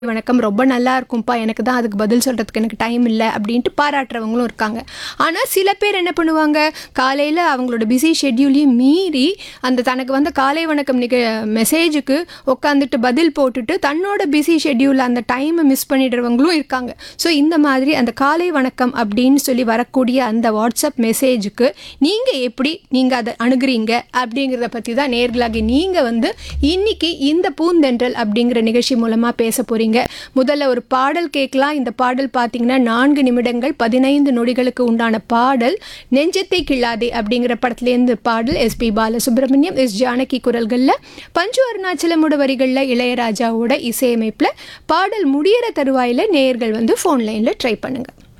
வணக்கம் ரொம்ப நல்லா இருக்கும்ப்பா எனக்கு தான் அதுக்கு பதில் சொல்கிறதுக்கு எனக்கு டைம் இல்லை அப்படின்ட்டு பாராட்டுறவங்களும் இருக்காங்க ஆனால் சில பேர் என்ன பண்ணுவாங்க காலையில் அவங்களோட பிஸி ஷெட்யூலையும் மீறி அந்த தனக்கு வந்த காலை வணக்கம் நிக மெசேஜுக்கு உட்காந்துட்டு பதில் போட்டுட்டு தன்னோட பிஸி ஷெட்யூலில் அந்த டைமை மிஸ் பண்ணிடுறவங்களும் இருக்காங்க ஸோ இந்த மாதிரி அந்த காலை வணக்கம் அப்படின்னு சொல்லி வரக்கூடிய அந்த வாட்ஸ்அப் மெசேஜுக்கு நீங்கள் எப்படி நீங்கள் அதை அணுகுறீங்க அப்படிங்கிறத பற்றி தான் நேர்களாகி நீங்கள் வந்து இன்னைக்கு இந்த பூந்தென்றல் அப்படிங்கிற நிகழ்ச்சி மூலமாக பேச போகிறீங்க முதல்ல ஒரு பாடல் கேட்கலாம் இந்த பாடல் பார்த்தீங்கன்னா நான்கு நிமிடங்கள் பதினைந்து நொடிகளுக்கு உண்டான பாடல் நெஞ்சத்தை கிள்ளாதே அப்படிங்கிற படத்துலேருந்து பாடல் எஸ்பி பாலசுப்ரமணியம் எஸ் ஜானகி குரல்களில் பஞ்சு அருணாச்சலமோட வரிகளில் இளையராஜாவோட இசையமைப்பில் பாடல் முடியிற தருவாயில் நேயர்கள் வந்து ஃபோன் லைனில் ட்ரை பண்ணுங்கள்